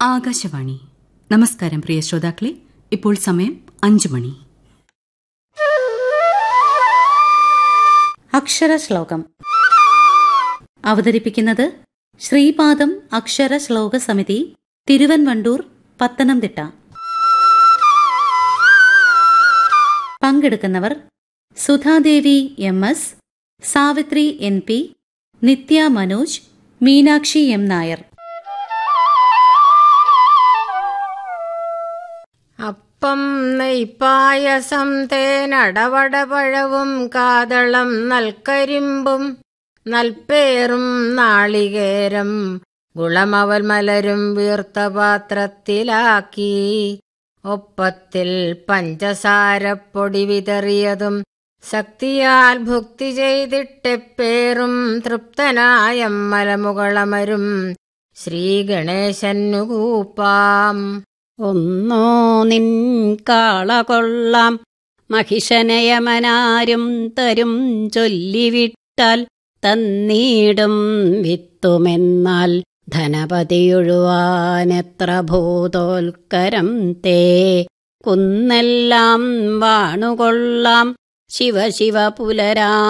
ആകാശവാണി നമസ്കാരം പ്രിയ ശ്രോതാക്കളെ ഇപ്പോൾ സമയം അഞ്ചു മണി അക്ഷരശ്ലോകം അവതരിപ്പിക്കുന്നത് ശ്രീപാദം അക്ഷര ശ്ലോക സമിതി തിരുവൻവണ്ടൂർ പത്തനംതിട്ട പങ്കെടുക്കുന്നവർ Sudhadevi M S Savithri N P Nithya Manoj Meenakshi M Nair appam നെയ്പായസം തേനടവടപഴവും കാതളം നൽക്കരിമ്പും നൽപ്പേറും നാളികേരം ഗുളമവൽ മലരും വീർത്ത പാത്രത്തിലാക്കി ഒപ്പത്തിൽ പഞ്ചസാരപ്പൊടി വിതറിയതും ശക്തിയാൽ ഭുക്തി ചെയ്തിട്ടെപ്പേറും തൃപ്തനായ മലമുകളമരും ശ്രീഗണേശന്നു കൂപ്പാം ഒന്നോ നിൻ കാള കൊള്ളാം മഹിഷനയമനാരും തരും ചൊല്ലിവിട്ടാൽ തന്നീടും വിത്തുമെന്നാൽ ധനപതിയൊഴുവാനെത്ര ഭൂതോൽക്കരം തേ കുന്നെല്ലാം വാണുകൊള്ളാം ശിവ ശിവ പുലരാ